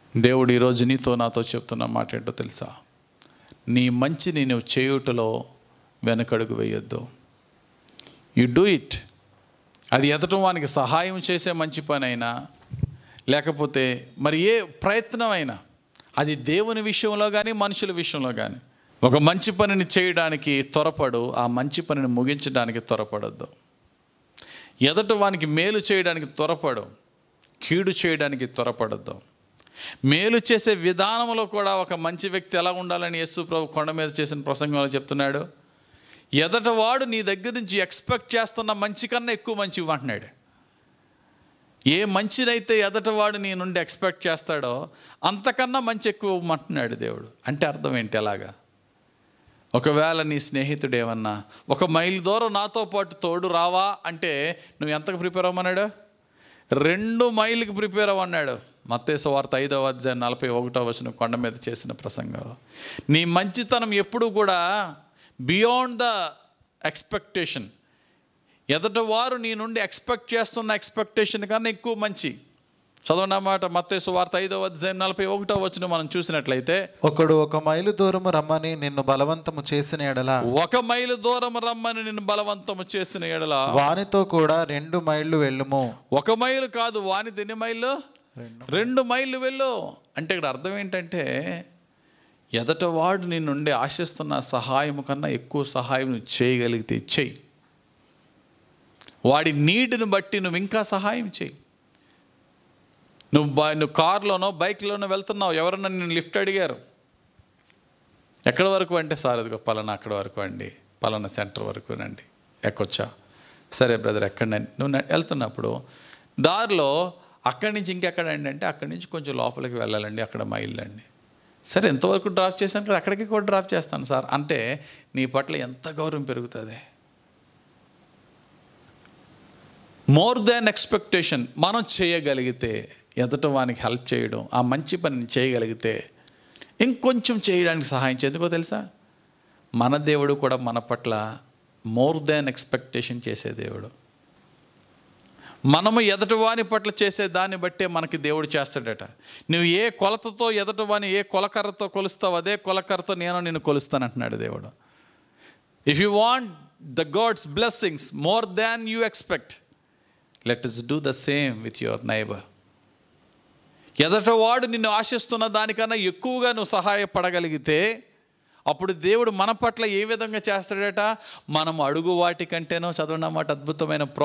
దేవుడు ఈరోజు నీతో నాతో చెప్తున్న మాట ఏంటో తెలుసా నీ మంచిని నువ్వు చేయుటలో వెనకడుగు వేయొద్దు యు డూ ఇట్ అది ఎదటం వానికి సహాయం చేసే మంచి పని అయినా లేకపోతే మరి ఏ ప్రయత్నం అయినా అది దేవుని విషయంలో కానీ మనుషుల విషయంలో కానీ ఒక మంచి పనిని చేయడానికి త్వరపడు ఆ మంచి పనిని ముగించడానికి త్వరపడద్దు ఎదట వానికి మేలు చేయడానికి త్వరపడు కీడు చేయడానికి త్వరపడద్దు మేలు చేసే విధానంలో కూడా ఒక మంచి వ్యక్తి ఎలా ఉండాలని యేసు ప్రభు కొండ మీద చేసిన ప్రసంగంలో చెప్తున్నాడు ఎదట వాడు నీ దగ్గర నుంచి ఎక్స్పెక్ట్ చేస్తున్న మంచి కన్నా ఎక్కువ మంచి ఇవ్వంటున్నాడు ఏ మంచినైతే ఎదటవాడు నీ నుండి ఎక్స్పెక్ట్ చేస్తాడో అంతకన్నా మంచి ఎక్కువ ఇవ్వమంటున్నాడు దేవుడు అంటే అర్థం ఏంటి అలాగా ఒకవేళ నీ స్నేహితుడు ఏమన్నా ఒక మైల్ దూరం నాతో పాటు తోడు రావా అంటే నువ్వు ఎంతకు ప్రిపేర్ అవ్వమన్నాడు రెండు మైళ్ళకి ప్రిపేర్ అవ్వన్నాడు మత్తేసు వార్త ఐదవ అధ్యాయం నలభై ఒకటో వచ్చిన కొండ మీద చేసిన ప్రసంగంలో నీ మంచితనం ఎప్పుడు కూడా బియాండ్ ద ఎక్స్పెక్టేషన్ ఎదట వారు నీ నుండి ఎక్స్పెక్ట్ చేస్తున్న ఎక్స్పెక్టేషన్ కన్నా ఎక్కువ మంచి చదవండి అన్నమాట మత్తేసు వార్త ఐదవ అధ్యాయం నలభై ఒకటో వచ్చిన మనం చూసినట్లయితే ఒకడు ఒక మైలు దూరము రమ్మని నిన్ను బలవంతము చేసిన ఎడల ఒక మైలు దూరం రమ్మని నిన్ను బలవంతము చేసిన ఎడల వానితో కూడా రెండు మైళ్ళు వెళ్ళుము ఒక మైలు కాదు వాని ఎన్ని మైళ్ళు రెండు మైళ్ళు వెళ్ళు అంటే ఇక్కడ అర్థం ఏంటంటే ఎదట వాడు నీ నుండి ఆశిస్తున్న సహాయం కన్నా ఎక్కువ సహాయం నువ్వు చేయగలిగితే చెయ్యి వాడి నీడ్ని బట్టి నువ్వు ఇంకా సహాయం చెయ్యి నువ్వు బా నువ్వు కార్లోనో బైక్లోనో వెళ్తున్నావు ఎవరన్నా నేను లిఫ్ట్ అడిగారు ఎక్కడి వరకు అంటే సార్ అదిగో పలానా అక్కడ వరకు అండి పలానా సెంటర్ వరకు అండి ఎక్కొచ్చా సరే బ్రదర్ ఎక్కడండి నువ్వు న- వెళ్తున్నప్పుడు దారిలో అక్కడి నుంచి ఇంకెక్కడండి అంటే అక్కడి నుంచి కొంచెం లోపలికి వెళ్ళాలండి అక్కడ మైల్ అండి సరే ఎంతవరకు డ్రాప్ చేశాను కదా అక్కడికి కూడా డ్రాప్ చేస్తాను సార్ అంటే నీ పట్ల ఎంత గౌరవం పెరుగుతుంది మోర్ దాన్ ఎక్స్పెక్టేషన్ మనం చేయగలిగితే ఎదుట వానికి హెల్ప్ చేయడం ఆ మంచి పనిని చేయగలిగితే ఇంకొంచెం చేయడానికి సహాయం చేయ- ఎందుకో తెలుసా మన దేవుడు కూడా మన పట్ల మోర్ దాన్ ఎక్స్పెక్టేషన్ చేసే దేవుడు మనము ఎదటివాని పట్ల చేసే దాన్ని బట్టే మనకి దేవుడు చేస్తాడట నువ్వు ఏ కొలతతో ఎదటివాని ఏ కొలకర్రతో కొలుస్తావు అదే కొలకర్రతో నేను నిన్ను కొలుస్తాను అంటున్నాడు దేవుడు if you want the God's blessings more than you expect let us do the same with your neighbour ఎదటవాడు నిన్ను ఆశిస్తున్న దానికన్నా ఎక్కువగా నువ్వు సహాయపడగలిగితే అప్పుడు దేవుడు మన పట్ల ఏ విధంగా చేస్తాడట మనం అడుగు వాటి కంటేనో చదవండి అన్నమాట అద్భుతమైన ప్రో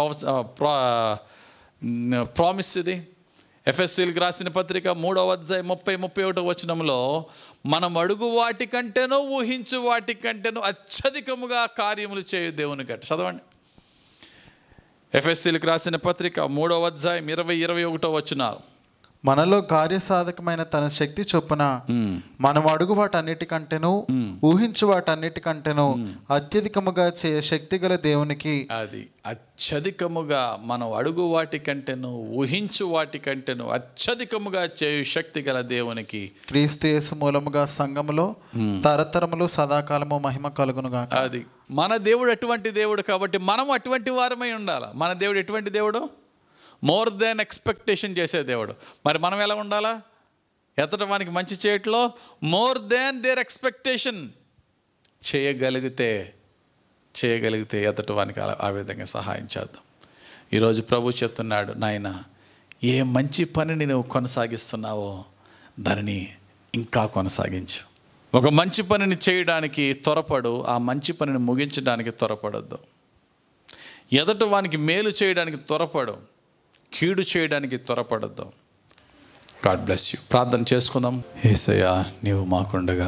ప్రామిస్ ఇది ఎఫ్ఎస్సీలకు రాసిన పత్రిక మూడవ అధ్యాయం ముప్పై ముప్పై ఒకటో వచనంలో మనం అడుగు వాటి కంటేనో ఊహించు వాటి కంటేనో అత్యధికముగా కార్యములు చేయు దేవుని గట్టి చదవండి ఎఫ్ఎస్సీలకు రాసిన పత్రిక మూడవ అధ్యాయం ఇరవై ఇరవై ఒకటో వచనాలు మనలో కార్యసాధకమైన తన శక్తి చొప్పున మనం అడుగు వాటన్నిటికంటేను ఊహించు వాటన్నిటికంటేను అత్యధికముగా చేయ శక్తి గల దేవునికి అది అత్యధికముగా మనం అడుగు వాటి కంటేను ఊహించు వాటి కంటేను అత్యధికముగా చేయు శక్తి గల దేవునికి క్రీస్తు యేసు మూలముగా సంఘములో తరతరములు సదాకాలము మహిమ కలుగునుగా అది మన దేవుడు అటువంటి దేవుడు కాబట్టి మనం అటువంటి వారమై ఉండాలి మన దేవుడు ఎటువంటి దేవుడు మోర్ దెన్ ఎక్స్పెక్టేషన్ చేసే దేవుడు మరి మనం ఎలా ఉండాలా ఎతట వానికి మంచి చేయట్లో మోర్ దెన్ దేర్ ఎక్స్పెక్టేషన్ చేయగలిగితే చేయగలిగితే ఎతట వానికి అలా- ఆ విధంగా సహాయం చేద్దాం ఈరోజు ప్రభు చెప్తున్నాడు నాయన ఏ మంచి పనిని నువ్వు కొనసాగిస్తున్నావో దానిని ఇంకా కొనసాగించు ఒక మంచి పనిని చేయడానికి త్వరపడు ఆ మంచి పనిని ముగించడానికి త్వరపడొద్దు ఎదట వానికి మేలు చేయడానికి త్వరపడు కీడు చేయడానికి త్వరపడొద్దు గాడ్ బ్లెస్ యూ ప్రార్థన చేసుకుందాం ఏసయ్యా నీవు మాకుండగా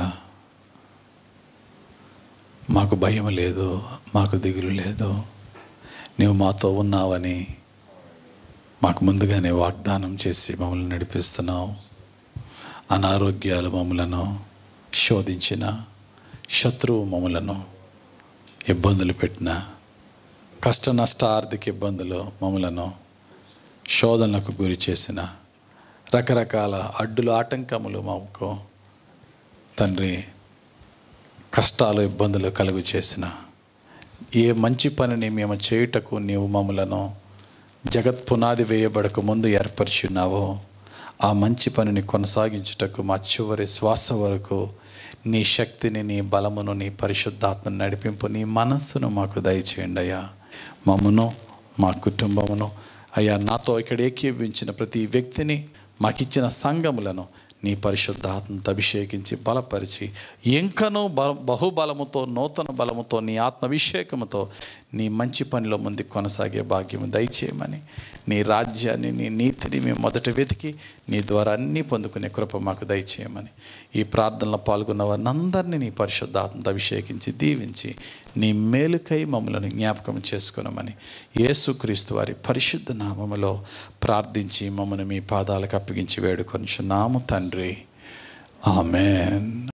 మాకు భయం లేదు మాకు దిగులు లేదు నీవు మాతో ఉన్నావని మాకు ముందుగానే వాగ్దానం చేసి మమ్మల్ని నడిపిస్తున్నావు అనారోగ్యాలు మమ్మలను శోధించిన శత్రువు మమ్మలను ఇబ్బందులు పెట్టిన కష్ట నష్ట ఆర్థిక ఇబ్బందులు మమ్మలను శోధనలకు గురి చేసిన రకరకాల అడ్డులు ఆటంకములు మాకు తండ్రి కష్టాలు ఇబ్బందులు కలుగు చేసిన ఏ మంచి పనిని మేము చేయుటకు నీవు మమ్మలను జగత్ పునాది వేయబడక ముందు ఏర్పరిచున్నావో ఆ మంచి పనిని కొనసాగించుటకు మా చివరి శ్వాస వరకు నీ శక్తిని నీ బలమును నీ పరిశుద్ధాత్మను నడిపింపు నీ మనస్సును మాకు దయచేయండి అయ్యా మమ్మను మా కుటుంబమును అయ్యా నాతో ఇక్కడ ఏకీభించిన ప్రతి వ్యక్తిని మాకిచ్చిన సంఘములను నీ పరిశుద్ధాత్మతో అభిషేకించి బలపరిచి ఇంకనూ బల బహుబలముతో నూతన బలముతో నీ ఆత్మాభిషేకముతో నీ మంచి పనిలో ముందు కొనసాగే భాగ్యము దయచేయమని నీ రాజ్యాన్ని నీ నీతిని మేము మొదట వెతికి నీ ద్వారా అన్నీ పొందుకునే కృప మాకు దయచేయమని ఈ ప్రార్థనలో పాల్గొన్న వారిని అందరినీ నీ పరిశుద్ధాత్మతో అభిషేకించి దీవించి నీ మేలుకై మమ్మల్ని జ్ఞాపకం చేసుకున్నామని యేసుక్రీస్తు వారి పరిశుద్ధ నామములో ప్రార్థించి మమ్మల్ని మీ పాదాలకు అప్పగించి వేడుకొనిచున్నాము తండ్రి ఆమెన్